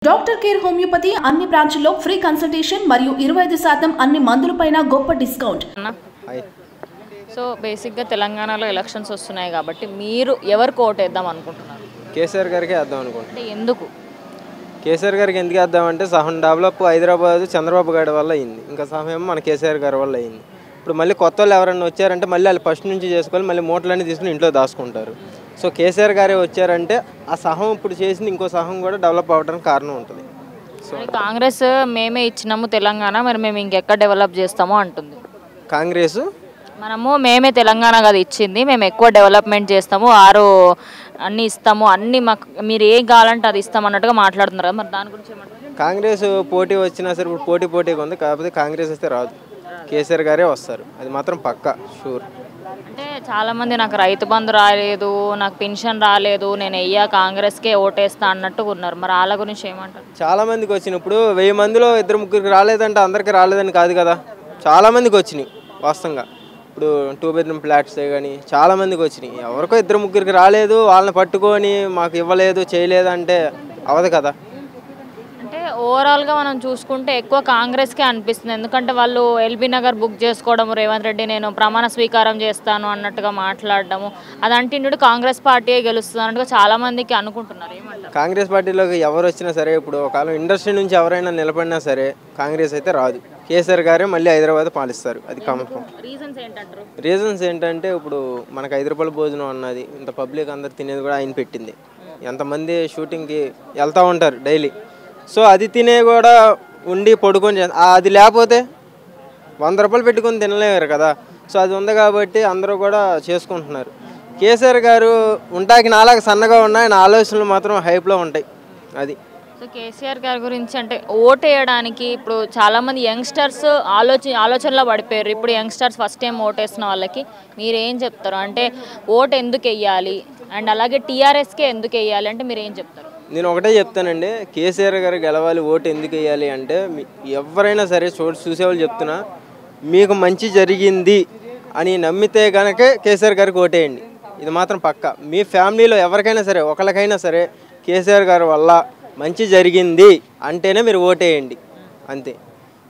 doctor care homeopathy అన్ని బ్రాంచ్ల్లో free consultation మరియు ఇరవై ఐదు శాతం అన్ని మందులపైన గొప్ప డిస్కౌంట్ అన్న హాయ్ సో బేసిక్గా తెలంగాణలో ఎలక్షన్స్ వస్తున్నాయి కాబట్టి మీరు ఎవరికి ఓటు వేద్దాం అనుకుంటున్నారు కేసీఆర్ గారికి వేద్దాం అనుకుంటున్నాం అంటే ఎందుకు కేసీఆర్ గారికి ఎందుకు వేద్దామంటే సహం డెవలప్ హైదరాబాద్ చంద్రబాబు గారి వల్ల అయింది ఇంకా సహం ఏమో మన కేసీఆర్ గారి వల్ల అయింది ఇప్పుడు మళ్ళీ కొత్త వాళ్ళు ఎవరైనా వచ్చారంటే మళ్ళీ వాళ్ళు ఫస్ట్ నుంచి చేసుకోవాలి మళ్ళీ మూటలన్నీ తీసుకుని ఇంట్లో దాచుకుంటారు సో కేసీఆర్ గారే వచ్చారంటే ఆ సహం ఇప్పుడు చేసింది ఇంకో సహం కూడా డెవలప్ అవ్వడానికి కారణం ఉంటుంది సో మరి కాంగ్రెస్ మేమే ఇచ్చినాము తెలంగాణ మరి మేము ఇంకెక్కడ డెవలప్ చేస్తామో అంటుంది కాంగ్రెస్ మనము మేమే తెలంగాణ కదా ఇచ్చింది మేము ఎక్కువ డెవలప్మెంట్ చేస్తాము ఆరు అన్ని ఇస్తాము అన్ని మాకు మీరు ఏం కావాలంటే అది ఇస్తాం అన్నట్టుగా మాట్లాడుతున్నారు కదా మరి దాని గురించి ఏమంటారు కాంగ్రెస్ పోటీ వచ్చినా సరే ఇప్పుడు పోటీ పోటీగా ఉంది కాకపోతే కాంగ్రెస్ వస్తే రాదు కేసీఆర్ గారే వస్తారు అది మాత్రం పక్కా షూర్ అంటే చాలామంది నాకు రైతు బంధు రాలేదు నాకు పెన్షన్ రాలేదు నేను వెయ్యా కాంగ్రెస్కే ఓటేస్తా అన్నట్టు ఉన్నారు మరి వాళ్ళ గురించి ఏమంటారు చాలా మందికి వచ్చినప్పుడు వెయ్యి మందిలో ఇద్దరు ముగ్గురికి రాలేదంటే అందరికీ రాలేదని కాదు కదా చాలా మందికి వచ్చినాయి వాస్తవంగా ఇప్పుడు టూ బెడ్రూమ్ ఫ్లాట్స్ కానీ చాలా మందికి వచ్చినాయి ఎవరికో ఇద్దరు ముగ్గురికి రాలేదు వాళ్ళని పట్టుకొని మాకు ఇవ్వలేదు చేయలేదు అంటే అవదు కదా అంటే ఓవరాల్గా మనం చూసుకుంటే ఎక్కువ కాంగ్రెస్కే అనిపిస్తుంది ఎందుకంటే వాళ్ళు ఎల్బీ నగర్ బుక్ చేసుకోవడం రేవంత్ రెడ్డి నేను ప్రమాణ స్వీకారం చేస్తాను అన్నట్టుగా మాట్లాడడము అది అంటిండు కాంగ్రెస్ పార్టీయే గెలుస్తుంది అన్నట్టుగా చాలా మందికి అనుకుంటున్నారు ఏమంటారు కాంగ్రెస్ పార్టీలోకి ఎవరు వచ్చినా సరే ఇప్పుడు ఒకవేళ ఇండస్ట్రీ నుంచి ఎవరైనా నిలబడినా సరే కాంగ్రెస్ అయితే రాదు కేసీఆర్ గారే మళ్ళీ హైదరాబాద్ పాలిస్తారు అది కన్ఫర్మ్ రీజన్స్ ఏంటంటారు రీజన్స్ ఏంటంటే ఇప్పుడు మనకు ఐదు రూపాయల భోజనం అన్నది ఇంత పబ్లిక్ అందరు తినేది కూడా ఆయన పెట్టింది ఎంతమంది షూటింగ్కి వెళ్తూ ఉంటారు డైలీ సో అది తినే కూడా ఉండి పడుకొని చే- ఆ అది లేకపోతే వంద రూపాయలు పెట్టుకొని తినలేరు కదా సో అది ఉంది కాబట్టి అందరూ కూడా చేసుకుంటున్నారు కేసీఆర్ గారు ఉంటాకి నాలాగా సన్నగా ఉన్న ఆయన ఆలోచనలు మాత్రం హైప్లో ఉంటాయి అది సో కేసీఆర్ గారి గురించి అంటే ఓట్ వేయడానికి ఇప్పుడు చాలా మంది యంగ్స్టర్స్ ఆలోచన ఆలోచనలో పడిపోయారు ఇప్పుడు యంగ్స్టర్స్ ఫస్ట్ టైం ఓటేసిన వాళ్ళకి మీరు ఏం చెప్తారు అంటే ఓట్ ఎందుకు వెయ్యాలి అండ్ అలాగే టీఆర్ఎస్కే ఎందుకు వెయ్యాలి అంటే మీరు ఏం చెప్తారు నేను ఒకటే చెప్తానండి కేసీఆర్ గారు గెలవాలి ఓటు ఎందుకు వేయాలి అంటే మీ- ఎవరైనా సరే చూ చూసేవాళ్ళు చెప్తున్నా మీకు మంచి జరిగింది అని నమ్మితే కనుక కేసీఆర్ గారికి ఓటేయండి ఇది మాత్రం పక్క మీ ఫ్యామిలీలో ఎవరికైనా సరే ఒకరికైనా సరే కేసీఆర్ గారి వల్ల మంచి జరిగింది అంటేనే మీరు ఓటేయండి అంతే